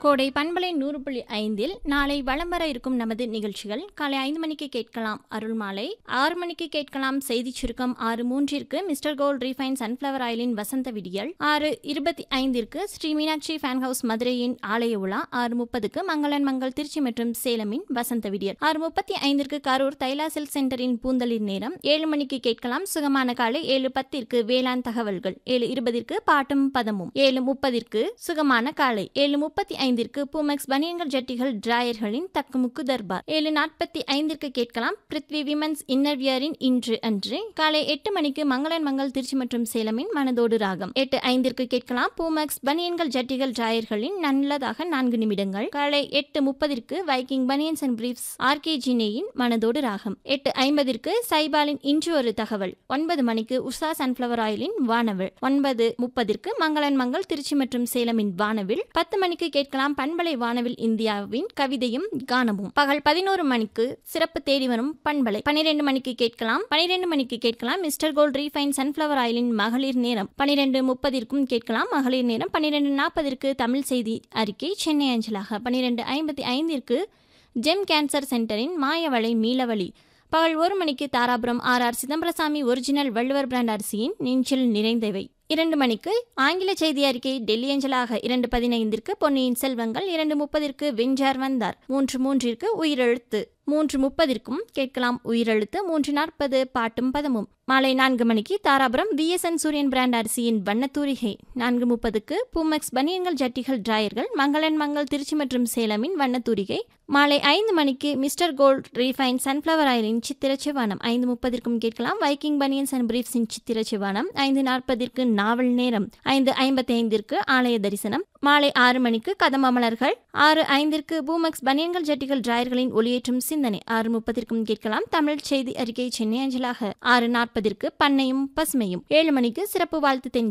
கோடை பண்பலை நூறு புள்ளி ஐந்தில் நாளை வலம் வர இருக்கும் நமது நிகழ்ச்சிகள் காலை ஐந்து மணிக்கு கேட்கலாம் அருள் மாலை ஆறு மணிக்கு கேட்கலாம் செய்திச் சுருக்கம் ஆறு மூன்றிற்கு மிஸ்டர் கோல்ட் ரீஃபைன் சன்ஃப்ளவர் ஆயிலின் வசந்த விடியல் ஆறு இருபத்தி ஐந்திற்கு ஸ்ரீ மீனாட்சி ஃபேன் ஹவுஸ் மதுரையின் ஆலய உலா ஆறு முப்பதுக்கு மங்களன் மங்கள் திருச்சி மற்றும் சேலமின் வசந்த விடியல் ஆறு முப்பத்தி ஐந்திற்கு கரூர் தைலா சில்க் சென்டரின் பூந்தளிர் நேரம் ஏழு மணிக்கு கேட்கலாம் சுகமான காலை ஏழு பத்திற்கு வேளாண் தகவல்கள் ஏழு இருபதிற்கு பாட்டும் பதமும் ஏழு முப்பதிற்கு சுகமான காலை ஏழு முப்பத்தி ஐந்திற்கு பூமெக்ஸ் பனியன்கள் ஜட்டிகள் டிராயர்களின் தக்குமுக்கு தர்பார் ஏழு நாற்பத்தி ஐந்திற்கு கேட்கலாம் பிருத்வி விமன்ஸ் இன்னர்வியரின் இன்று அன்று காலை எட்டு மணிக்கு மங்களன் மங்கள் திருச்சி மற்றும் சேலமின் மனதோடு ராகம் எட்டு ஐந்திற்கு கேட்கலாம் பூமெக்ஸ் பனியன்கள் ஜட்டிகள் டிராயர்களின் நல்லதாக நான்கு நிமிடங்கள் காலை எட்டு முப்பதிற்கு Viking banians and briefs RK ஜினேயின் மனதோடு ராகம் எட்டு ஐம்பதிற்கு சைபாலின் இன்று ஒரு தகவல் ஒன்பது மணிக்கு உஷா சன்ஃப்ளவர் ஆயிலின் வானவில் ஒன்பது முப்பதிற்கு மங்களன் மங்கள் திருச்சி மற்றும் சேலமின் வானவில் பத்து மணிக்கு கேட்கலாம் பண்பலை வானவில் இந்தியாவின் கவிதையும் கானமும் பகல் பதினோரு மணிக்கு சிறப்பு தேடி வரும் பண்பலை பனிரெண்டு மணிக்கு கேட்கலாம் பனிரெண்டு மணிக்கு கேட்கலாம் மிஸ்டர் கோல்ட் ரீஃபைன் சன்ஃப்ளவர் ஆயிலின் மகளிர் நேரம் பனிரெண்டு முப்பதிற்கும் கேட்கலாம் மகளிர் நேரம் பனிரெண்டு நாற்பதிற்கு தமிழ் செய்தி அறிக்கை சென்னை அஞ்சலாக பனிரெண்டு ஐம்பத்தி ஐந்திற்கு ஜெம் கேன்சர் சென்டரின் மாயவளை மீளவழி பகல் ஒரு மணிக்கு Dharapuram R R Chidambarasamy original Valluvar brand அரிசியின் நெஞ்சில் நிறைந்தவை இரண்டு மணிக்கு ஆங்கில செய்தி அறிக்கை டெல்லி அஞ்சலாக இரண்டு பதினைந்திற்கு பொன்னியின் செல்வங்கள் இரண்டு முப்பதிற்கு வெஞ்சார் வந்தார் மூன்று மூன்றிற்கு உயிரெழுத்து மூன்று முப்பதிற்கும் கேட்கலாம் உயிரெழுத்து மூன்று நாற்பது பாட்டும் பதமும் மாலை நான்கு மணிக்கு தாராபுரம் விஎஸ்என் சூரியன் பிராண்ட் அரிசியின் வண்ணத்தூரிகை நான்கு முப்பதுக்கு பூமெக்ஸ் பனியன்கள் ஜட்டிகள் டிராயர்கள் மங்களன் மங்கள் திருச்சி மற்றும் சேலமின் வண்ணத்தூரிகை மாலை ஐந்து மணிக்கு மிஸ்டர் கோல்ட் ரீஃபைன் சன்ஃப்ளவர் ஆயிலின் சித்திர சிவானம் ஐந்து முப்பதிற்கும் கேட்கலாம் வைக்கிங் பனியன்ஸ் அண்ட் பிரீஃப்ஸின் சித்திர சிவானம் ஐந்து நாற்பதிற்கு நாவல் நேரம் ஐந்து ஐம்பத்தி ஐந்திற்கு ஆலய தரிசனம் மாலை ஆறு மணிக்கு கதமமலர்கள் ஆறு ஐந்திற்கு பூமெக்ஸ் பனியன்கள் ஜட்டிகள் டிராயர்களின் ஒளியேற்றும் சிந்தனை ஆறு முப்பதிற்கும் கேட்கலாம் தமிழ் செய்தி அறிக்கை சென்னை அஞ்சலாக ஆறு நாற்பதிற்கு பண்ணையும் பசுமையும் ஏழு மணிக்கு சிறப்பு வாழ்த்து தென்